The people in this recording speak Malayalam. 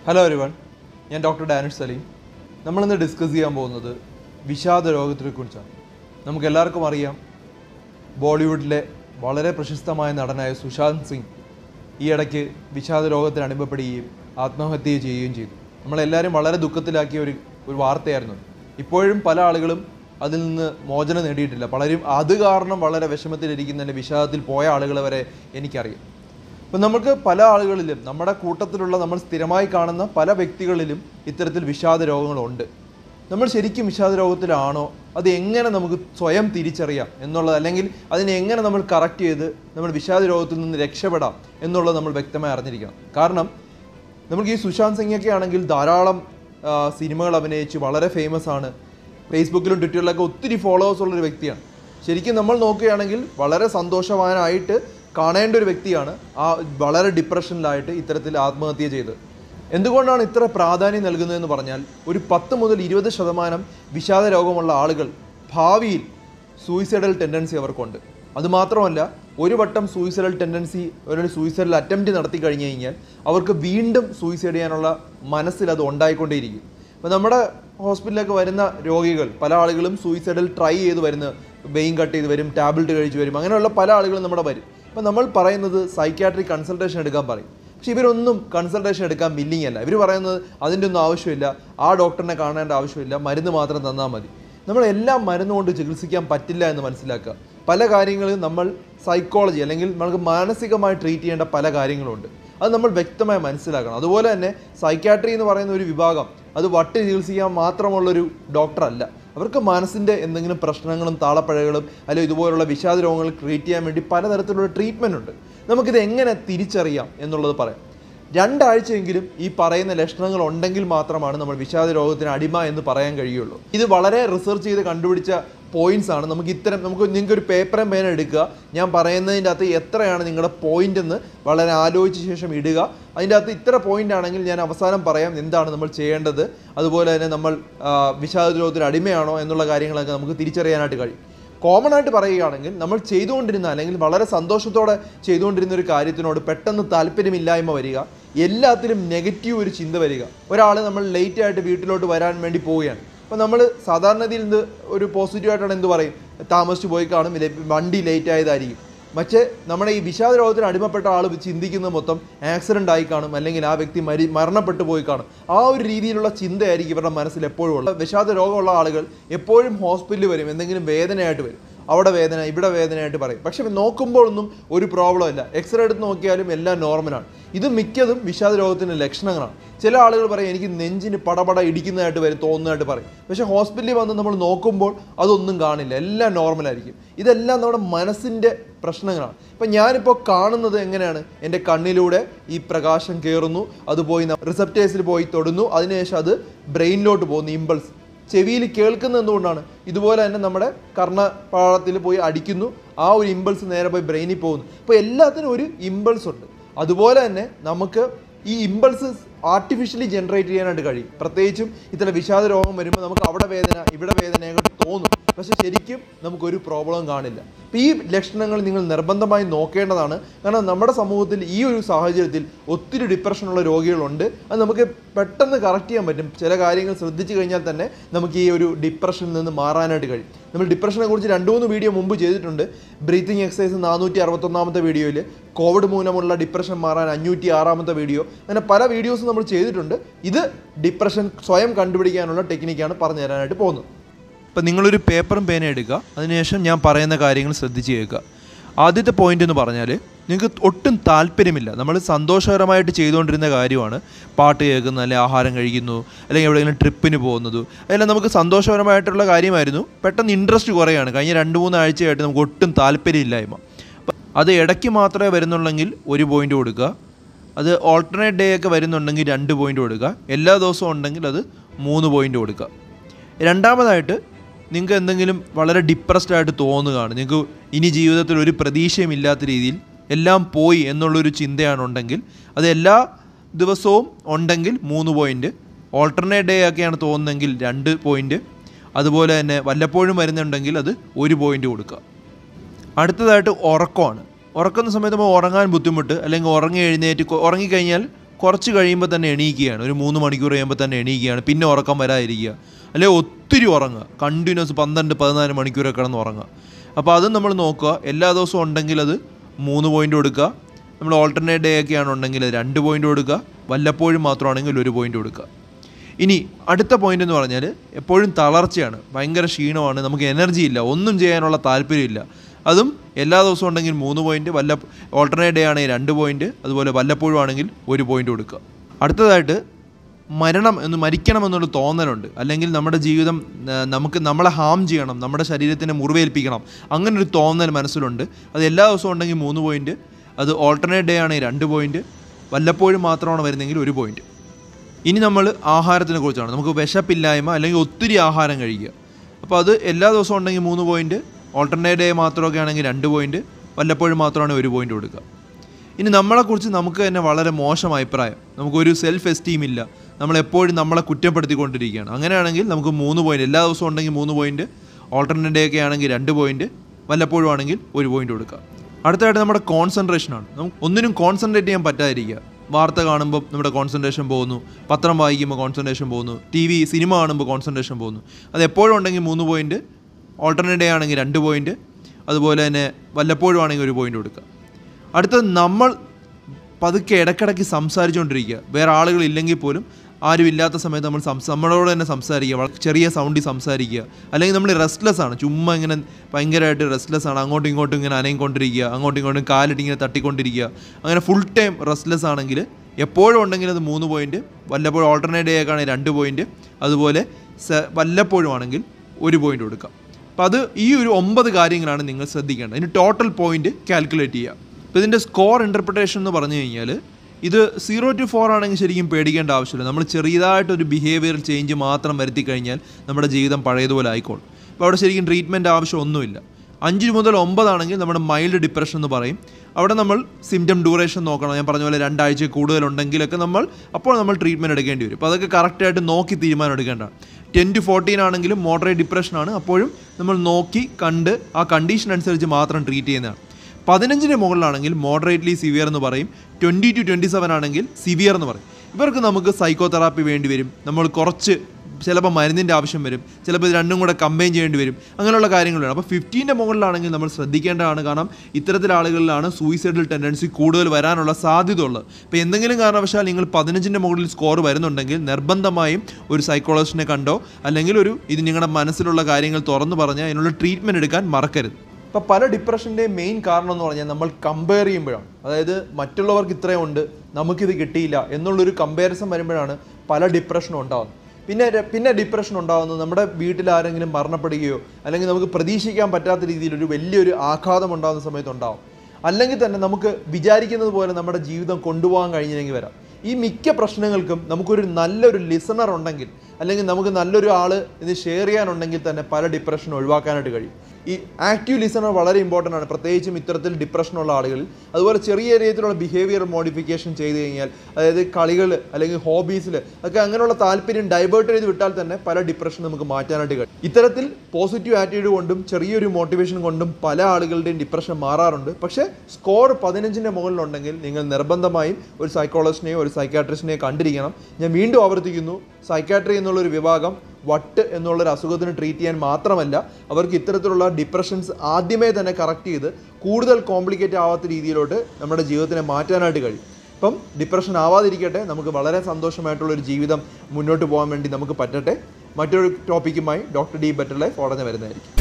ഹലോ എരിവൺ ഞാൻ ഡോക്ടർ ഡാനിഷ് സലീം നമ്മളിന്ന് ഡിസ്കസ് ചെയ്യാൻ പോകുന്നത് വിഷാദ രോഗത്തിനെ കുറിച്ചാണ് നമുക്ക് എല്ലാവർക്കും അറിയാം ബോളിവുഡിലെ വളരെ പ്രശസ്തമായ നടനായ സുശാന്ത് സിംഗ് ഈ ഇടയ്ക്ക് വിഷാദ രോഗത്തിന് അടിമപ്പെടുകയും ആത്മഹത്യ ചെയ്യുകയും ചെയ്തു നമ്മളെല്ലാവരും വളരെ ദുഃഖത്തിലാക്കിയ ഒരു ഒരു വാർത്തയായിരുന്നു അത്. ഇപ്പോഴും പല ആളുകളും അതിൽ നിന്ന് മോചനം നേടിയിട്ടില്ല പലരും അത് കാരണം വളരെ വിഷമത്തിലിരിക്കുന്നതിൻ്റെ വിഷാദത്തിൽ പോയ ആളുകൾ വരെ എനിക്കറിയാം അപ്പം നമുക്ക് പല ആളുകളിലും നമ്മുടെ കൂട്ടത്തിലുള്ള നമ്മൾ സ്ഥിരമായി കാണുന്ന പല വ്യക്തികളിലും ഇത്തരത്തിൽ വിഷാദ രോഗങ്ങളുണ്ട് നമ്മൾ ശരിക്കും വിഷാദ രോഗത്തിലാണോ അത് എങ്ങനെ നമുക്ക് സ്വയം തിരിച്ചറിയാം എന്നുള്ളത് അല്ലെങ്കിൽ അതിനെ എങ്ങനെ നമ്മൾ കറക്റ്റ് ചെയ്ത് നമ്മൾ വിഷാദ രോഗത്തിൽ നിന്ന് രക്ഷപ്പെടാം എന്നുള്ളത് നമ്മൾ വ്യക്തമായി അറിഞ്ഞിരിക്കണം കാരണം നമുക്ക് ഈ സുശാന്ത് സിംഗൊക്കെ ആണെങ്കിൽ ധാരാളം ആ, സിനിമകൾ അഭിനയിച്ച് വളരെ ഫേമസ് ആണ് ഫേസ്ബുക്കിലും ട്വിറ്ററിലൊക്കെ ഒത്തിരി ഫോളോവേഴ്സ് ഉള്ളൊരു വ്യക്തിയാണ് ശരിക്കും നമ്മൾ നോക്കുകയാണെങ്കിൽ വളരെ സന്തോഷവാനായിട്ട് കാണേണ്ട ഒരു വ്യക്തിയാണ് ആ വളരെ ഡിപ്രഷനിലായിട്ട് ഇത്തരത്തിൽ ആത്മഹത്യ ചെയ്തത് എന്തുകൊണ്ടാണ് ഇത്ര പ്രാധാന്യം നൽകുന്നതെന്ന് പറഞ്ഞാൽ ഒരു പത്ത് മുതൽ ഇരുപത് ശതമാനം വിഷാദ രോഗമുള്ള ആളുകൾ ഭാവിയിൽ സൂയിസൈഡൽ ടെൻഡൻസി അവർക്കുണ്ട് അതുമാത്രമല്ല ഒരു വട്ടം സൂയിസൈഡൽ ടെൻഡൻസി ഒരു സൂയിസൈഡൽ അറ്റംപ്റ്റ് നടത്തി കഴിഞ്ഞു കഴിഞ്ഞാൽ അവർക്ക് വീണ്ടും സൂയിസൈഡ് ചെയ്യാനുള്ള മനസ്സിൽ അത് ഉണ്ടായിക്കൊണ്ടേയിരിക്കും അപ്പോൾ നമ്മുടെ ഹോസ്പിറ്റലിലൊക്കെ വരുന്ന രോഗികൾ പല ആളുകളും സൂയിസൈഡൽ ട്രൈ ചെയ്ത് വരുന്ന വെയിൻ കട്ട് ചെയ്ത് വരും ടാബ്ലറ്റ് കഴിച്ച് വരും അങ്ങനെയുള്ള പല ആളുകളും നമ്മുടെ വരും അപ്പോൾ നമ്മൾ പറയുന്നത് സൈക്യാട്രിക് കൺസൾട്ടേഷൻ എടുക്കാൻ പറയും പക്ഷെ ഇവരൊന്നും കൺസൾട്ടേഷൻ എടുക്കാൻ ബില്ലിംഗ് അല്ല ഇവർ പറയുന്നത് അതിൻ്റെ ഒന്നും ആവശ്യമില്ല ആ ഡോക്ടറിനെ കാണേണ്ട ആവശ്യമില്ല മരുന്ന് മാത്രം തന്നാൽ മതി നമ്മൾ എല്ലാ മരുന്ന് കൊണ്ട് ചികിത്സിക്കാൻ പറ്റില്ല എന്ന് മനസ്സിലാക്കുക പല കാര്യങ്ങളും നമ്മൾ സൈക്കോളജി അല്ലെങ്കിൽ നമുക്ക് മാനസികമായി ട്രീറ്റ് ചെയ്യേണ്ട പല കാര്യങ്ങളുണ്ട് അത് നമ്മൾ വ്യക്തമായി മനസ്സിലാക്കണം അതുപോലെ തന്നെ സൈക്യാട്രി എന്ന് പറയുന്ന ഒരു വിഭാഗം അത് വട്ട് ചികിത്സിക്കാൻ മാത്രമുള്ളൊരു ഡോക്ടർ അല്ല അവർക്ക് മനസ്സിൻ്റെ എന്തെങ്കിലും പ്രശ്നങ്ങളും താളപ്പഴകളും അല്ലെങ്കിൽ ഇതുപോലുള്ള വിഷാദ രോഗങ്ങൾ ട്രീറ്റ് ചെയ്യാൻ വേണ്ടി പലതരത്തിലുള്ള ട്രീറ്റ്മെൻ്റ് ഉണ്ട് നമുക്കിത് എങ്ങനെ തിരിച്ചറിയാം എന്നുള്ളത് പറയാം രണ്ടാഴ്ചയെങ്കിലും ഈ പറയുന്ന ലക്ഷണങ്ങൾ ഉണ്ടെങ്കിൽ മാത്രമാണ് നമ്മൾ വിഷാദ രോഗത്തിന് അടിമ എന്ന് പറയാൻ കഴിയുള്ളൂ ഇത് വളരെ റിസർച്ച് ചെയ്ത് കണ്ടുപിടിച്ച പോയിന്റ്സ് ആണ് നമുക്ക് ഇത്തരം നമുക്ക് നിങ്ങൾക്ക് ഒരു പേപ്പറും പേന എടുക്കുക ഞാൻ പറയുന്നതിൻ്റെ അകത്ത് എത്രയാണ് നിങ്ങളുടെ പോയിന്റ് എന്ന് വളരെ ആലോചിച്ച ശേഷം ഇടുക അതിൻ്റെ അകത്ത് ഇത്ര പോയിന്റ് ആണെങ്കിൽ ഞാൻ അവസാനം പറയാം എന്താണ് നമ്മൾ ചെയ്യേണ്ടത് അതുപോലെ തന്നെ നമ്മൾ ആ, വിഷാദ രോഗത്തിന് അടിമയാണോ എന്നുള്ള കാര്യങ്ങളൊക്കെ നമുക്ക് തിരിച്ചറിയാനായിട്ട് കഴിയും കോമൺ ആയിട്ട് പറയുകയാണെങ്കിൽ നമ്മൾ ചെയ്തുകൊണ്ടിരുന്ന അല്ലെങ്കിൽ വളരെ സന്തോഷത്തോടെ ചെയ്തുകൊണ്ടിരുന്ന ഒരു കാര്യത്തിനോട് പെട്ടെന്ന് താല്പര്യമില്ലായ്മ വരിക എല്ലാത്തിലും നെഗറ്റീവ് ഒരു ചിന്ത വരിക ഒരാൾ നമ്മൾ ലേറ്റ് ആയിട്ട് വീട്ടിലോട്ട് വരാൻ വേണ്ടി പോവുകയാണ് അപ്പോൾ നമ്മൾ സാധാരണയിൽ ഇത് ഒരു പോസിറ്റീവായിട്ടാണ് എന്ത് പറയും താമസിച്ച് പോയി കാണും ഇല്ലെ വണ്ടി ലേറ്റ് ആയതായിരിക്കും പക്ഷേ നമ്മുടെ ഈ വിഷാദ രോഗത്തിന് അടിമപ്പെട്ട ആൾ ചിന്തിക്കുന്നത് മൊത്തം ആക്സിഡൻ്റ് ആയി കാണും അല്ലെങ്കിൽ ആ വ്യക്തി മരി മരണപ്പെട്ടു പോയി കാണും ആ ഒരു രീതിയിലുള്ള ചിന്തയായിരിക്കും ഇവരുടെ മനസ്സിൽ എപ്പോഴും ഉള്ളത് വിഷാദ രോഗമുള്ള ആളുകൾ എപ്പോഴും ഹോസ്പിറ്റലിൽ വരും എന്തെങ്കിലും വേദനയായിട്ട് വരും അവിടെ വേദന ഇവിടെ വേദനയായിട്ട് പറയും പക്ഷെ നോക്കുമ്പോഴൊന്നും ഒരു പ്രോബ്ലം ഇല്ല എക്സ്റേ എടുത്ത് നോക്കിയാലും എല്ലാം നോർമലാണ് ഇത് മിക്കതും വിഷാദ രോഗത്തിൻ്റെ ലക്ഷണങ്ങളാണ് ചില ആളുകൾ പറയും എനിക്ക് നെഞ്ചിന് പടപട ഇടിക്കുന്നതായിട്ട് വരും തോന്നുന്നതായിട്ട് പറയും പക്ഷേ ഹോസ്പിറ്റലിൽ വന്ന് നമ്മൾ നോക്കുമ്പോൾ അതൊന്നും കാണില്ല എല്ലാം നോർമലായിരിക്കും ഇതെല്ലാം നമ്മുടെ മനസ്സിൻ്റെ പ്രശ്നങ്ങളാണ് ഇപ്പം ഞാനിപ്പോൾ കാണുന്നത് എങ്ങനെയാണ് എൻ്റെ കണ്ണിലൂടെ ഈ പ്രകാശം കയറുന്നു അത് പോയി റിസപ്റ്റേഴ്സിൽ പോയി തൊടുന്നു അതിനുശേഷം അത് ബ്രെയിനിലോട്ട് പോകുന്നു ഇമ്പൾസ് ചെവിയിൽ കേൾക്കുന്ന എന്തുകൊണ്ടാണ് ഇതുപോലെ തന്നെ നമ്മുടെ കർണപാളത്തിൽ പോയി അടിക്കുന്നു ആ ഒരു ഇമ്പൾസ് നേരെ പോയി ബ്രെയിനിൽ പോകുന്നു അപ്പോൾ എല്ലാത്തിനും ഒരു ഇമ്പൾസ് ഉണ്ട് അതുപോലെ തന്നെ നമുക്ക് ഈ ഇമ്പൾസ് ആർട്ടിഫിഷ്യലി ജനറേറ്റ് ചെയ്യാനായിട്ട് കഴിയും പ്രത്യേകിച്ചും ഇത്തരം വിഷാദ രോഗം വരുമ്പോൾ നമുക്ക് അവിടെ വേദന ഇവിടെ വേദനയൊക്കെ തോന്നും പക്ഷെ ശരിക്കും നമുക്കൊരു പ്രോബ്ലം കാണില്ല അപ്പോൾ ഈ ലക്ഷണങ്ങൾ നിങ്ങൾ നിർബന്ധമായി നോക്കേണ്ടതാണ് കാരണം നമ്മുടെ സമൂഹത്തിൽ ഈ ഒരു സാഹചര്യത്തിൽ ഒത്തിരി ഡിപ്രഷനുള്ള രോഗികളുണ്ട് അത് നമുക്ക് പെട്ടെന്ന് കറക്റ്റ് ചെയ്യാൻ പറ്റും ചില കാര്യങ്ങൾ ശ്രദ്ധിച്ചു കഴിഞ്ഞാൽ തന്നെ നമുക്ക് ഈ ഒരു ഡിപ്രഷനിൽ നിന്ന് മാറാനായിട്ട് കഴിയും നമ്മൾ ഡിപ്രഷനെ കുറിച്ച് രണ്ട് മൂന്ന് വീഡിയോ മുമ്പ് ചെയ്തിട്ടുണ്ട് ബ്രീത്തിങ് എക്സസൈസ് നാനൂറ്റി അറുപത്തൊന്നാമത്തെ വീഡിയോയിൽ കോവിഡ് മൂലമുള്ള ഡിപ്രഷൻ മാറാൻ അഞ്ഞൂറ്റി ആറാമത്തെ വീഡിയോ അങ്ങനെ പല വീഡിയോസും നമ്മൾ ചെയ്തിട്ടുണ്ട് ഇത് ഡിപ്രഷൻ സ്വയം കണ്ടുപിടിക്കാനുള്ള ടെക്നിക്കാണ് പറഞ്ഞു തരാനായിട്ട് പോകുന്നത് അപ്പം നിങ്ങളൊരു പേപ്പറും പേന എടുക്കുക അതിനുശേഷം ഞാൻ പറയുന്ന കാര്യങ്ങൾ ശ്രദ്ധിച്ച് കേൾക്കുക ആദ്യത്തെ പോയിന്റ് എന്ന് പറഞ്ഞാൽ നിങ്ങൾക്ക് ഒട്ടും താല്പര്യമില്ല നമ്മൾ സന്തോഷകരമായിട്ട് ചെയ്തുകൊണ്ടിരുന്ന കാര്യമാണ് പാട്ട് കേൾക്കുന്നു അല്ലെങ്കിൽ ആഹാരം കഴിക്കുന്നു അല്ലെങ്കിൽ എവിടെയെങ്കിലും ട്രിപ്പിന് പോകുന്നത് അതെല്ലാം നമുക്ക് സന്തോഷകരമായിട്ടുള്ള കാര്യമായിരുന്നു പെട്ടെന്ന് ഇൻട്രസ്റ്റ് കുറയാണ് കഴിഞ്ഞ രണ്ട് മൂന്ന് ആഴ്ചയായിട്ട് നമുക്ക് ഒട്ടും താല്പര്യമില്ലായ്മ അപ്പം അത് ഇടയ്ക്ക് മാത്രമേ വരുന്നുള്ളെങ്കിൽ ഒരു പോയിന്റ് കൊടുക്കുക അത് ഓൾട്ടർനേറ്റ് ഡേ ഒക്കെ വരുന്നുണ്ടെങ്കിൽ രണ്ട് പോയിന്റ് കൊടുക്കുക എല്ലാ ദിവസവും ഉണ്ടെങ്കിൽ അത് മൂന്ന് പോയിന്റ് കൊടുക്കുക രണ്ടാമതായിട്ട് നിങ്ങൾക്ക് എന്തെങ്കിലും വളരെ ഡിപ്രസ്ഡ് ആയിട്ട് തോന്നുകയാണ് നിങ്ങൾക്ക് ഇനി ജീവിതത്തിൽ ഒരു പ്രതീക്ഷയും ഇല്ലാത്ത രീതിയിൽ എല്ലാം പോയി എന്നുള്ളൊരു ചിന്തയാണ് ഉണ്ടെങ്കിൽ അത് എല്ലാ ദിവസവും ഉണ്ടെങ്കിൽ മൂന്ന് പോയിന്റ് ഓൾട്ടർനേറ്റ് ഡേ ഒക്കെയാണ് തോന്നുന്നതെങ്കിൽ രണ്ട് പോയിന്റ് അതുപോലെ തന്നെ വല്ലപ്പോഴും വരുന്നുണ്ടെങ്കിൽ അത് ഒരു പോയിന്റ് കൊടുക്കുക അടുത്തതായിട്ട് ഉറക്കമാണ് ഉറക്കുന്ന സമയത്ത് നമ്മൾ ഉറങ്ങാൻ ബുദ്ധിമുട്ട് അല്ലെങ്കിൽ ഉറങ്ങി എഴുന്നേറ്റ് കൊ- ഉറങ്ങിക്കഴിഞ്ഞാൽ കുറച്ച് കഴിയുമ്പോൾ തന്നെ എണീക്കുകയാണ് ഒരു മൂന്ന് മണിക്കൂർ കഴിയുമ്പോൾ തന്നെ എണീക്കുകയാണ് പിന്നെ ഉറക്കം വരാതിരിക്കുക അല്ലെങ്കിൽ ഒത്തിരി ഉറങ്ങുക കണ്ടിന്യൂസ് പന്ത്രണ്ട് പതിനാല് മണിക്കൂറൊക്കെ കിടന്ന് ഉറങ്ങുക അപ്പോൾ അതും നമ്മൾ നോക്കുക എല്ലാ ദിവസവും ഉണ്ടെങ്കിൽ അത് മൂന്ന് പോയിൻ്റ് കൊടുക്കുക നമ്മൾ ഓൾട്ടർനേറ്റ് ഡേ ഒക്കെ ആണെന്നുണ്ടെങ്കിൽ അത് രണ്ട് പോയിൻ്റ് കൊടുക്കുക വല്ലപ്പോഴും മാത്രമാണെങ്കിൽ ഒരു പോയിൻ്റ് കൊടുക്കുക ഇനി അടുത്ത പോയിന്റ് എന്ന് പറഞ്ഞാൽ എപ്പോഴും തളർച്ചയാണ് ഭയങ്കര ക്ഷീണമാണ് നമുക്ക് എനർജി ഇല്ല ഒന്നും ചെയ്യാനുള്ള താല്പര്യമില്ല അതും എല്ലാ ദിവസവും ഉണ്ടെങ്കിൽ മൂന്ന് പോയിന്റ് വല്ല ഓൾട്ടർനേറ്റ് ഡേ ആണെങ്കിൽ രണ്ട് പോയിന്റ് അതുപോലെ വല്ലപ്പോഴും ആണെങ്കിൽ ഒരു പോയിന്റ് കൊടുക്കുക അടുത്തതായിട്ട് മരണം എന്ന് മരിക്കണം എന്നുള്ള തോന്നലുണ്ട് അല്ലെങ്കിൽ നമ്മുടെ ജീവിതം ആ, നമുക്ക് നമ്മളെ ഹാം ചെയ്യണം നമ്മുടെ ശരീരത്തിനെ മുറിവേൽപ്പിക്കണം അങ്ങനെ ഒരു തോന്നൽ മനസ്സിലുണ്ട് അത് എല്ലാ ദിവസവും ഉണ്ടെങ്കിൽ മൂന്ന് പോയിന്റ് അത് ഓൾട്ടർനേറ്റ് ഡേ ആണെങ്കിൽ രണ്ട് പോയിന്റ് വല്ലപ്പോഴും മാത്രമാണ് വരുന്നതെങ്കിൽ ഒരു പോയിന്റ് ഇനി നമ്മൾ ആഹാരത്തിനെ കുറിച്ചാണ് നമുക്ക് വിശപ്പില്ലായ്മ അല്ലെങ്കിൽ ഒത്തിരി ആഹാരം കഴിക്കുക അപ്പോൾ അത് എല്ലാ ദിവസവും ഉണ്ടെങ്കിൽ മൂന്ന് പോയിന്റ് ഓൾട്ടർനേറ്റ് ഡേ മാത്രമൊക്കെ ആണെങ്കിൽ രണ്ട് പോയിന്റ് വല്ലപ്പോഴും മാത്രമാണെങ്കിൽ ഒരു പോയിന്റ് കൊടുക്കുക ഇനി നമ്മളെക്കുറിച്ച് നമുക്ക് തന്നെ വളരെ മോശം അഭിപ്രായം നമുക്കൊരു സെൽഫ് എസ്റ്റീം ഇല്ല നമ്മളെപ്പോഴും നമ്മളെ കുറ്റപ്പെടുത്തിക്കൊണ്ടിരിക്കുകയാണ് അങ്ങനെയാണെങ്കിൽ നമുക്ക് മൂന്ന് പോയിന്റ് എല്ലാ ദിവസവും ഉണ്ടെങ്കിൽ മൂന്ന് പോയിന്റ് ഓൾട്ടർനേറ്റ് ഡേ ഒക്കെ ആണെങ്കിൽ രണ്ട് പോയിന്റ് വല്ലപ്പോഴും ആണെങ്കിൽ ഒരു പോയിന്റ് കൊടുക്കുക അടുത്തതായിട്ട് നമ്മുടെ കോൺസെൻട്രേഷനാണ് നമുക്ക് ഒന്നിനും കോൺസെൻട്രേറ്റ് ചെയ്യാൻ പറ്റാതിരിക്കുക വാർത്ത കാണുമ്പോൾ നമ്മുടെ കോൺസെൻട്രേഷൻ പോകുന്നു പത്രം വായിക്കുമ്പോൾ കോൺസെൻട്രേഷൻ പോകുന്നു ടി വി സിനിമ കാണുമ്പോൾ കോൺസെൻട്രേഷൻ പോകുന്നു അത് എപ്പോഴും ഉണ്ടെങ്കിൽ മൂന്ന് പോയിന്റ് ഓൾട്ടർനേറ്റ് ഡേ ആണെങ്കിൽ രണ്ട് പോയിന്റ് അതുപോലെ തന്നെ വല്ലപ്പോഴും ആണെങ്കിൽ ഒരു പോയിന്റ് കൊടുക്കുക അടുത്തത് നമ്മൾ പതുക്കെ ഇടയ്ക്കിടയ്ക്ക് സംസാരിച്ചുകൊണ്ടിരിക്കുക വേറെ ആളുകൾ ഇല്ലെങ്കിൽ പോലും ആരും ഇല്ലാത്ത സമയത്ത് നമ്മൾ സംസ നമ്മളോട് തന്നെ സംസാരിക്കുക വളരെ ചെറിയ സൗണ്ടിൽ സംസാരിക്കുക അല്ലെങ്കിൽ നമ്മൾ റെസ്റ്റ്ലെസ് ആണ് ചുമ്മാ ഇങ്ങനെ ഭയങ്കരമായിട്ട് റെസ്റ്റ്ലെസ് ആണ് അങ്ങോട്ടും ഇങ്ങോട്ടും ഇങ്ങനെ അനങ്ങിക്കൊണ്ടിരിക്കുക അങ്ങോട്ടും ഇങ്ങോട്ടും കാലിട്ട് ഇങ്ങനെ തട്ടിക്കൊണ്ടിരിക്കുക അങ്ങനെ ഫുൾ ടൈം റെസ്റ്റ്ലെസ് ആണെങ്കിൽ എപ്പോഴും ഉണ്ടെങ്കിൽ അത് മൂന്ന് പോയിന്റ് വല്ലപ്പോഴും ഓൾട്ടർനേറ്റ് ഡേ ഒക്കെ ആണെങ്കിൽ രണ്ട് പോയിന്റ് അതുപോലെ സ വല്ലപ്പോഴും ആണെങ്കിൽ ഒരു പോയിന്റ് കൊടുക്കാം അപ്പോൾ അത് ഈ ഒരു ഒമ്പത് കാര്യങ്ങളാണ് നിങ്ങൾ ശ്രദ്ധിക്കേണ്ടത് ഇതിന് ടോട്ടൽ പോയിന്റ് കാൽക്കുലേറ്റ് ചെയ്യുക അപ്പോൾ ഇതിൻ്റെ സ്കോർ ഇൻ്റർപ്രിട്ടേഷൻ എന്ന് പറഞ്ഞു കഴിഞ്ഞാൽ ഇത് സീറോ ടു ഫോർ ആണെങ്കിൽ ശരിക്കും പേടിക്കേണ്ട ആവശ്യമില്ല നമ്മൾ ചെറിയതായിട്ടൊരു ബിഹേവിയറൽ ചേഞ്ച് മാത്രം വരുത്തി കഴിഞ്ഞാൽ നമ്മുടെ ജീവിതം പഴയതുപോലെ ആയിക്കോളും അപ്പോൾ അവിടെ ശരിക്കും ട്രീറ്റ്മെൻറ്റ് ആവശ്യമൊന്നുമില്ല അഞ്ച് മുതൽ ഒമ്പതാണെങ്കിൽ നമ്മുടെ മൈൽഡ് ഡിപ്രഷൻ എന്ന് പറയും അവിടെ നമ്മൾ സിംറ്റം ഡ്യൂറേഷൻ നോക്കണം ഞാൻ പറഞ്ഞ പോലെ രണ്ടാഴ്ച കൂടുതലുണ്ടെങ്കിലൊക്കെ നമ്മൾ അപ്പോൾ നമ്മൾ ട്രീറ്റ്മെൻറ്റ് എടുക്കേണ്ടി വരും അപ്പോൾ അതൊക്കെ കറക്റ്റായിട്ട് നോക്കി തീരുമാനം എടുക്കേണ്ടതാണ് ടെൻ ടു ഫോർട്ടീൻ ആണെങ്കിലും മോഡറേറ്റ് ഡിപ്രഷനാണ് അപ്പോഴും നമ്മൾ നോക്കി കണ്ട് ആ കണ്ടീഷൻ അനുസരിച്ച് മാത്രം ട്രീറ്റ് ചെയ്യുന്നതാണ് പതിനഞ്ചിന് മുകളിലാണെങ്കിൽ മോഡറേറ്റ്ലി സിവിയർ എന്ന് പറയും ട്വൻറ്റി ടു ട്വൻറ്റി സെവൻ ആണെങ്കിൽ സിവിയർ എന്ന് പറയും ഇവർക്ക് നമുക്ക് സൈക്കോതെറാപ്പി വേണ്ടി വരും നമ്മൾ കുറച്ച് ചിലപ്പോൾ മരുന്നിൻ്റെ ആവശ്യം വരും ചിലപ്പോൾ ഇത് രണ്ടും കൂടെ കമ്പൈൻ ചെയ്യേണ്ടി വരും അങ്ങനെയുള്ള കാര്യങ്ങളുണ്ട് അപ്പോൾ ഫിഫ്റ്റീൻ്റെ മുകളിലാണെങ്കിൽ നമ്മൾ ശ്രദ്ധിക്കേണ്ടതാണ് കാരണം ഇത്തരത്തിൽ ആളുകളിലാണ് സൂയിസൈഡൽ ടെൻഡൻസി കൂടുതൽ വരാനുള്ള സാധ്യത ഉള്ളത് അപ്പോൾ എന്തെങ്കിലും കാരണവശാൽ നിങ്ങൾ പതിനഞ്ചിൻ്റെ മുകളിൽ സ്കോർ വരുന്നുണ്ടെങ്കിൽ നിർബന്ധമായും ഒരു സൈക്കോളജിസ്റ്റിനെ കണ്ടോ അല്ലെങ്കിൽ ഒരു ഇത് നിങ്ങളുടെ മനസ്സിലുള്ള കാര്യങ്ങൾ തുറന്നു പറഞ്ഞാൽ അതിനുള്ള ട്രീറ്റ്മെൻറ്റ് എടുക്കാൻ മറക്കരുത് ഇപ്പോൾ പല ഡിപ്രഷൻ്റെയും മെയിൻ കാരണം എന്ന് പറഞ്ഞാൽ നമ്മൾ കമ്പയർ ചെയ്യുമ്പോഴാണ് അതായത് മറ്റുള്ളവർക്ക് ഇത്രയും ഉണ്ട് നമുക്കിത് കിട്ടിയില്ല എന്നുള്ളൊരു കമ്പാരിസൺ വരുമ്പോഴാണ് പല ഡിപ്രഷനും ഉണ്ടാകുന്നത് പിന്നെ ര- പിന്നെ ഡിപ്രഷൻ ഉണ്ടാകുന്നത് നമ്മുടെ വീട്ടിൽ ആരെങ്കിലും മരണപ്പെടുകയോ അല്ലെങ്കിൽ നമുക്ക് പ്രതീക്ഷിക്കാൻ പറ്റാത്ത രീതിയിൽ ഒരു വലിയൊരു ആഘാതം ഉണ്ടാകുന്ന സമയത്ത് ഉണ്ടാവും അല്ലെങ്കിൽ തന്നെ നമുക്ക് വിചാരിക്കുന്നത് പോലെ നമ്മുടെ ജീവിതം കൊണ്ടുപോകാൻ കഴിഞ്ഞില്ലെങ്കിൽ വരാം ഈ മിക്ക പ്രശ്നങ്ങൾക്കും നമുക്കൊരു നല്ലൊരു ലിസണർ ഉണ്ടെങ്കിൽ അല്ലെങ്കിൽ നമുക്ക് നല്ലൊരു ആൾ ഇത് ഷെയർ ചെയ്യാനുണ്ടെങ്കിൽ തന്നെ പല ഡിപ്രഷൻ ഒഴിവാക്കാനായിട്ട് കഴിയും ഈ ആക്റ്റീവ് ലിസണർ വളരെ ഇമ്പോർട്ടൻ്റ് ആണ് പ്രത്യേകിച്ചും ഇത്തരത്തിൽ ഡിപ്രഷനുള്ള ആളുകളിൽ അതുപോലെ ചെറിയ രീതിയിലുള്ള ബിഹേവിയർ മോഡിഫിക്കേഷൻ ചെയ്ത് കഴിഞ്ഞാൽ അതായത് കളികൾ അല്ലെങ്കിൽ ഹോബീസിൽ ഒക്കെ അങ്ങനെയുള്ള താല്പര്യം ഡൈവേർട്ട് ചെയ്ത് വിട്ടാൽ തന്നെ പല ഡിപ്രഷൻ നമുക്ക് മാറ്റാനായിട്ട് കഴിയും ഇത്തരത്തിൽ പോസിറ്റീവ് ആറ്റിറ്റ്യൂഡ് കൊണ്ടും ചെറിയൊരു മോട്ടിവേഷൻ കൊണ്ടും പല ആളുകളുടെയും ഡിപ്രഷൻ മാറാറുണ്ട് പക്ഷേ സ്കോർ പതിനഞ്ചിൻ്റെ മുകളിലുണ്ടെങ്കിൽ നിങ്ങൾ നിർബന്ധമായും ഒരു സൈക്കോളജിസ്റ്റിനെയോ ഒരു സൈക്കാട്രിസ്റ്റിനെയോ കണ്ടിരിക്കണം ഞാൻ വീണ്ടും ആവർത്തിക്കുന്നു സൈക്കാട്രി എന്നുള്ളൊരു വിഭാഗം വട്ട് എന്നുള്ളൊരു അസുഖത്തിന് ട്രീറ്റ് ചെയ്യാൻ മാത്രമല്ല അവർക്ക് ഇത്തരത്തിലുള്ള ഡിപ്രഷൻസ് ആദ്യമേ തന്നെ കറക്റ്റ് ചെയ്ത് കൂടുതൽ കോംപ്ലിക്കേറ്റ് ആവാത്ത രീതിയിലോട്ട് നമ്മുടെ ജീവിതത്തിനെ മാറ്റാനായിട്ട് കഴിയും അപ്പം ഡിപ്രഷൻ ആവാതിരിക്കട്ടെ നമുക്ക് വളരെ സന്തോഷമായിട്ടുള്ള ഒരു ജീവിതം മുന്നോട്ട് പോകാൻ വേണ്ടി നമുക്ക് പറ്റട്ടെ മറ്റൊരു ടോപ്പിക്കുമായി ഡോക്ടർ ഡി ബെറ്റർ ലൈഫ് ഉടനെ വരുന്നതായിരിക്കും